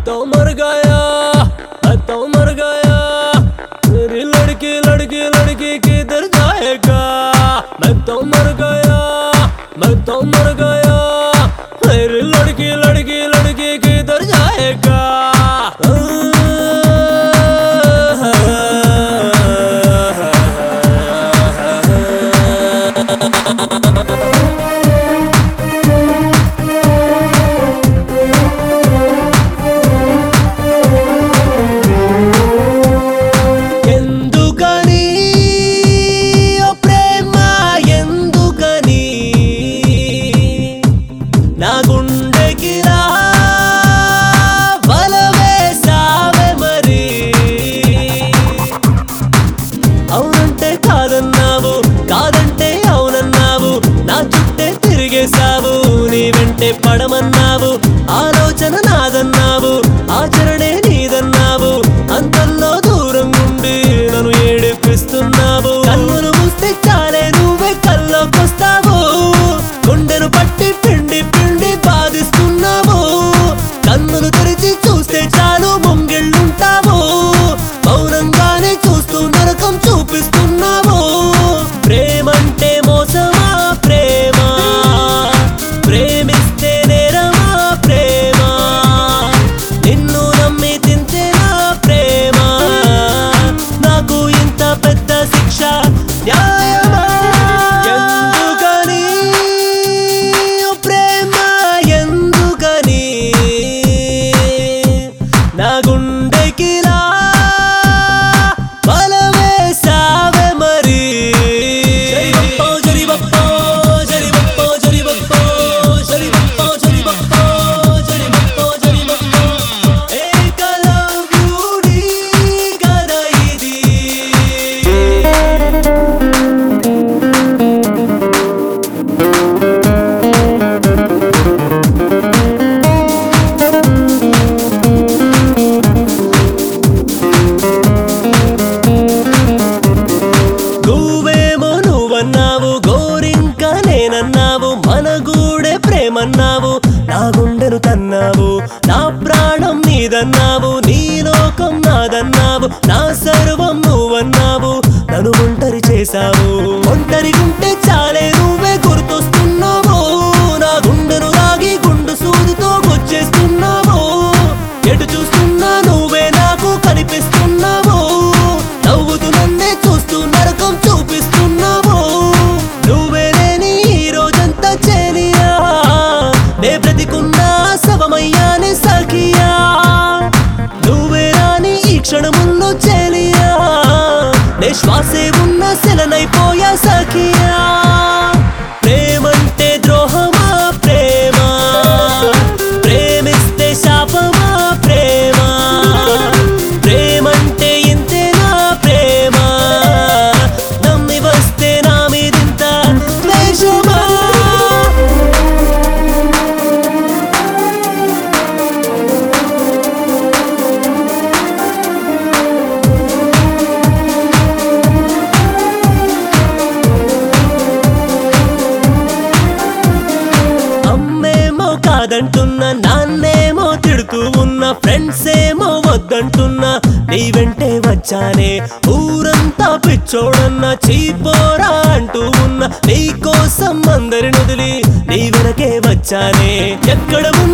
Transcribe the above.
तो मर गया मैं तो मर गया मेरी लड़की लड़की लड़की किधर जाएगा मैं तो मर गया मैं तो मर गया मेरी लड़की लड़की लड़की किधर जाएगा ఎందుకని ఓ ప్రేమ ఎందుకని నా గుండెకి రా వలవేసావే మరి అవునంటే కాదన్నావు కాదంటే అవునన్నావు నా చుట్టే తిరిగేశావు నీ వెంటే పడమన్నావు ఆలోచన నాదన్నావు ఆచరణే నీదన్నావు అంతల్లో దూరం నుండి నన్ను ఏడిపిస్తున్నావు కన్నులు మూస్తే చాలే నువ్వే కల్లోకొస్తావు గుండెను పట్టి పిండి పిండి బాధిస్తున్నావు కన్నులు తెరిచి చూస్తే చాలు ముంగిళ్ళుంటావు మౌనంగానే చూస్తూ నరకం చూపిస్తున్నావు ప్రేమంటే మోసమా ప్రేమ ప్రేమిస్తే నేరమా ప్రేమ నిన్ను నమ్మి తింటేనా ప్రేమ నాకు ఇంత పెద్ద శిక్ష న్యాయమా ఎందుకని ఓ ప్రేమ ఎందుకని నా గుండెకి రా బలవేసావే మరి జరిబప్పో జరిబప్పో జరిబప్పో జరిబప్పో జరిబప్పో జరిబప్పో జరిబప్పో ఏకలవ్యుడి కథ ఇది నువ్వేమో నువ్వన్నావు గోరింక నేనన్నావు మన గూడే ప్రేమన్నావు నా గుండెను తన్నావు నా ప్రాణం నీదన్నావు నీ లోకం నాదన్నావు నా సర్వం నువ్వన్నావు నన్ను ఒంటరి చేశావు ఒంటరి గుంటే చాలే నువ్వే గుర్తొస్తున్నావు నా గుండెను రాగి గుండు సూదితో గుచ్చేస్తున్నావు ఎటు చూస్తున్నా నువ్వే నాకు కనిపిస్తున్నావు నవ్వుతూ నన్నే చూస్తూ నరకం చూపిస్తున్నావు నువ్వే లేని ఈ రోజంతా చేలియా నే బ్రతికున్నా శవమయ్యానే సఖియా నువ్వే రాని ఈ క్షణముల్లో చేలియా నే శ్వాసే ఉన్న శలనైపోయా సఖియా ప్రేమంటే ద్రోహమా ప్రేమ ప్రేమిస్తే శాపమా ప్రేమ ప్రేమంటే ఇంతేనా ప్రేమ నమ్మి వస్తే నా మీదింత ద్వేషమా అమ్మేమో కాదంటున్నా నాన్నేమో తిడుతూ ఉన్న ఫ్రెండ్స్ ఏమో వద్దంటున్నా నీ వెంటే వచ్చానే ఊరంతా పిచ్చోడన్నా చీపోరా అంటూ ఉన్న నీ కోసం అందరిని వదిలి నీ వెనకే వచ్చానే ఎక్కడ